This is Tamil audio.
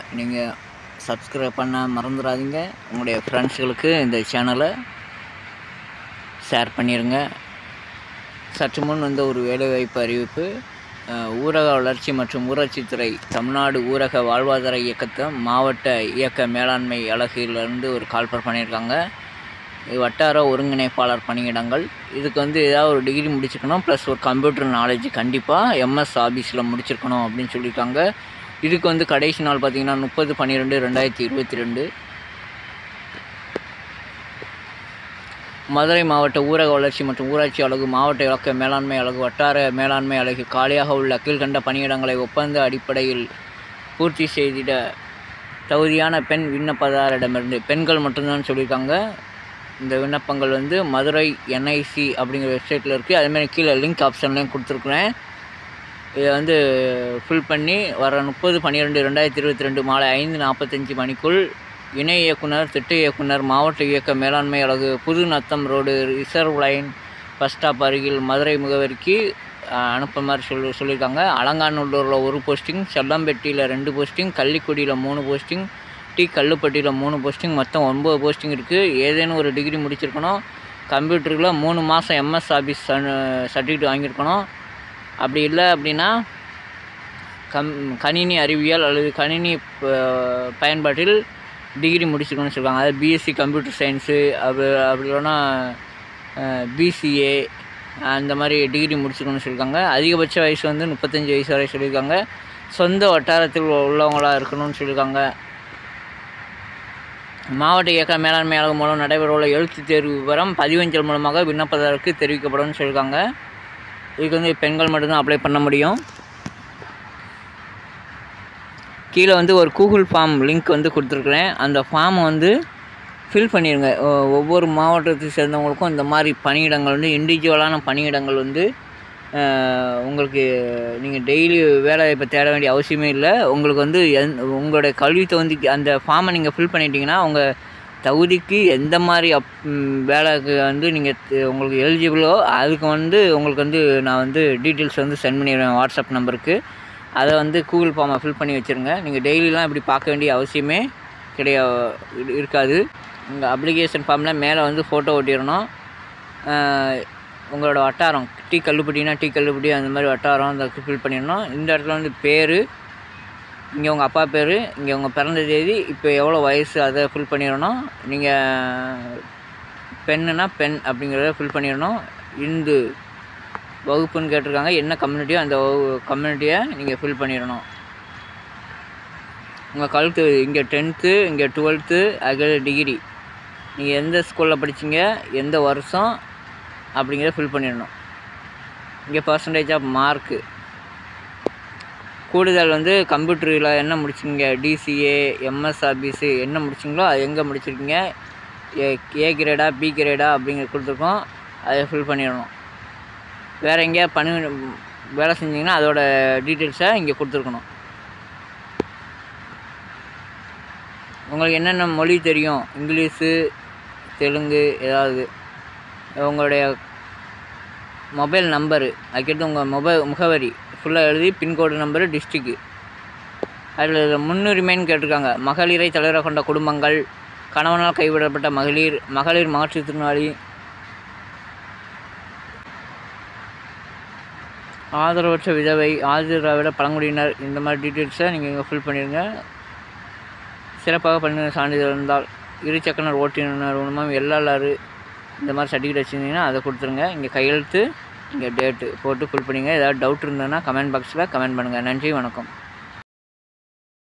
நீங்கள் சப்ஸ்கிரைப் பண்ண மறந்துடாதீங்க உங்களுடைய ஃப்ரெண்ட்ஸுகளுக்கு இந்த சேனலை ஷேர் பண்ணிடுங்க சற்று முன் வந்த ஒரு வேலைவாய்ப்பு அறிவிப்பு அஹ், ஊரக வளர்ச்சி மற்றும் ஊராட்சித்துறை தமிழ்நாடு ஊரக வாழ்வாதார இயக்கத்தை மாவட்ட இயக்க மேலாண்மை அலகிலிருந்து ஒரு கால்பர் பண்ணியிருக்காங்க இது வட்டார ஒருங்கிணைப்பாளர் பணியிடங்கள் இதுக்கு வந்து ஏதாவது ஒரு டிகிரி முடிச்சிருக்கணும் ப்ளஸ் ஒரு கம்ப்யூட்டர் நாலேஜ் கண்டிப்பாக எம்எஸ் ஆஃபீஸில் முடிச்சிருக்கணும் அப்படின்னு சொல்லியிருக்காங்க இதுக்கு வந்து கடைசி நாள் பார்த்தீங்கன்னா முப்பது பன்னிரெண்டு ரெண்டாயிரத்தி இருபத்தி ரெண்டு மதுரை மாவட்ட ஊரக வளர்ச்சி மற்றும் ஊராட்சி அலகு மாவட்ட இலக்க மேலாண்மை அலகு வட்டார மேலாண்மை அலகு காலியாக உள்ள கீழ்கண்ட பணியிடங்களை ஒப்பந்த அடிப்படையில் பூர்த்தி செய்திட தகுதியான பெண் விண்ணப்பதாரிடமிருந்து பெண்கள் மட்டும்தான் சொல்லியிருக்காங்க இந்த விண்ணப்பங்கள் வந்து மதுரை என்ஐசி அப்படிங்கிற வெப்சைட்டில் இருக்குது அதேமாதிரி கீழே லிங்க் ஆப்ஷன்லேயும் கொடுத்துருக்குறேன் இதை வந்து ஃபில் பண்ணி வர முப்பது பன்னிரெண்டு ரெண்டாயிரத்தி இருபத்தி ரெண்டு மாலை ஐந்து நாற்பத்தஞ்சு மணிக்குள் இணை இயக்குனர் திட்ட இயக்குனர் மாவட்ட இயக்க மேலாண்மை அலகு Pudhu Natham road reserve line bus stop அருகில் மதுரை முகவரிக்கு அஹ், அனுப்புற மாதிரி சொல்லி சொல்லியிருக்காங்க அலங்காநல்லூரில் ஒரு போஸ்டிங் செல்லம்பெட்டியில் ரெண்டு போஸ்டிங் கள்ளிக்குடியில் மூணு போஸ்டிங் டி கல்லுப்பட்டியில் மூணு போஸ்டிங் மொத்தம் ஒன்பது போஸ்டிங் இருக்குது ஏதேனும் ஒரு டிகிரி முடிச்சிருக்கணும் கம்ப்யூட்டரில் மூணு மாதம் எம்எஸ் ஆஃபீஸ் சர்டிஃபிகேட் வாங்கியிருக்கணும் அப்படி இல்லை அப்படின்னா கம் கணினி அறிவியல் அல்லது கணினி ப- பயன்பாட்டில் டிகிரி முடிச்சிருக்கணும்னு சொல்லுவாங்க அதாவது பிஎஸ்சி கம்ப்யூட்டர் சயின்ஸு அப்படி அப்படி இல்லைன்னா பிசிஏ அந்த மாதிரி டிகிரி முடிச்சிருக்கணும்னு சொல்லியிருக்காங்க அதிகபட்ச வயசு வந்து முப்பத்தஞ்சு வயசு வரை சொல்லியிருக்காங்க சொந்த வட்டாரத்தில் உள்ளவங்களாக இருக்கணும்னு சொல்லியிருக்காங்க மாவட்ட இயக்க மேலாண்மை அலகு மூலம் நடைபெறவுள்ள எழுத்துத் தேர்வு விவரம் பதிவஞ்சல் மூலமாக விண்ணப்பதாரருக்கு தெரிவிக்கப்படும் சொல்லியிருக்காங்க இதுக்கு வந்து பெண்கள் மட்டும்தான் அப்ளை பண்ண முடியும் கீழே வந்து ஒரு கூகுள் ஃபார்ம் லிங்க் வந்து கொடுத்துருக்குறேன் அந்த ஃபார்மை வந்து ஃபில் பண்ணிடுங்க ஒ- ஒவ்வொரு மாவட்டத்தை சேர்ந்தவங்களுக்கும் இந்த மாதிரி பணியிடங்கள் வந்து இண்டிவிஜுவலான பணியிடங்கள் வந்து அஹ், உங்களுக்கு நீங்கள் டெய்லி வேலை இப்போ தேட வேண்டிய அவசியமே இல்லை உங்களுக்கு வந்து எந் உங்களுடைய கல்வி தகுதிக்கு அந்த ஃபார்மை நீங்கள் ஃபில் பண்ணிட்டீங்கன்னா உங்கள் தகுதிக்கு எந்த மாதிரி அப் ம், வேலைக்கு வந்து நீங்கள் உங்களுக்கு எலிஜிபிளோ அதுக்கு வந்து உங்களுக்கு வந்து நான் வந்து டீட்டெயில்ஸ் வந்து சென்ட் பண்ணிடுவேன் வாட்ஸ்அப் நம்பருக்கு அதை வந்து கூகுள் ஃபார்மை ஃபில் பண்ணி வச்சுருங்க நீங்கள் டெய்லிலாம் இப்படி பார்க்க வேண்டிய அவசியமே கிடையாது இருக்காது உங்கள் அப்ளிகேஷன் ஃபார்மில் மேலே வந்து ஃபோட்டோ ஒட்டிடணும் ஆஹ் உங்களோட வட்டாரம் டீ கல்லுப்பட்டினா டீ கல்லுப்பட்டி அந்த மாதிரி வட்டாரம் அந்த ஃபில் பண்ணிடணும் இந்த இடத்துல வந்து பேர் இங்கே உங்கள் அப்பா பேர் இங்கே உங்கள் பிறந்த தேதி இப்போ எவ்வளோ வயசு அதை ஃபில் பண்ணிடணும் நீங்கள் பெண்ணுனா பெண் அப்படிங்கிறத ஃபில் பண்ணிடணும் இந்து வகுப்புன்னு கேட்டிருக்காங்க என்ன கம்யூனிட்டியோ அந்த கம்யூனிட்டியை நீங்கள் ஃபில் பண்ணிடணும் உங்கள் கழுத்து இங்கே டென்த்து இங்கே டுவெல்த்து அது டிகிரி நீங்கள் எந்த ஸ்கூலில் படிச்சீங்க எந்த வருஷம் அப்படிங்கிறத ஃபில் பண்ணிடணும் இங்கே பர்சன்டேஜ் ஆஃப் மார்க்கு கூடுதல் வந்து கம்ப்யூட்டரில் என்ன முடிச்சிங்க டிசிஏ எம்எஸ் ஆஃபீஸு என்ன முடிச்சிங்களோ அது எங்கே முடிச்சிருக்கீங்க ஏ ஏ கிரேடா பி கிரேடா அப்படிங்கிற கொடுத்துருக்கோம் அதை ஃபில் பண்ணிடணும் வேறு எங்கேயா பணி வேலை செஞ்சீங்கன்னா அதோட டீட்டெயில்ஸை இங்கே கொடுத்துருக்கணும் உங்களுக்கு என்னென்ன மொழி தெரியும் இங்கிலீஷு தெலுங்கு ஏதாவது உங்களுடைய மொபைல் நம்பரு அதுக்கடுத்து உங்கள் மொபைல் முகவரி ஃபுல்லாக எழுதி பின்கோடு நம்பரு டிஸ்ட்ரிக்கு அதில் முன்னுரிமைன்னு கேட்டிருக்காங்க மகளிரை தலைவராக கொண்ட குடும்பங்கள் கணவனால் கைவிடப்பட்ட மகளிர் மகளிர் மாற்றுத்திறனாளி ஆதரவற்ற விதவை ஆதரவிட பழங்குடியினர் இந்த மாதிரி டீட்டெயில்ஸை நீங்கள் இங்கே ஃபில் பண்ணிடுங்க சிறப்பாக பணிநிலை சான்றிதழ் இருந்தால் இருசக்கர ஓட்டுநர் உணவம் எல்எல்ஆர் இந்த மாதிரி சர்டிஃபிகேட் வச்சுருந்தீங்கன்னா அதை கொடுத்துருங்க இங்கே கையெழுத்து இங்கே டேட்டு போட்டு ஃபில் பண்ணிங்க ஏதாவது டவுட் இருந்ததுன்னா கமெண்ட் பாக்ஸில் கமெண்ட் பண்ணுங்கள் நன்றி வணக்கம்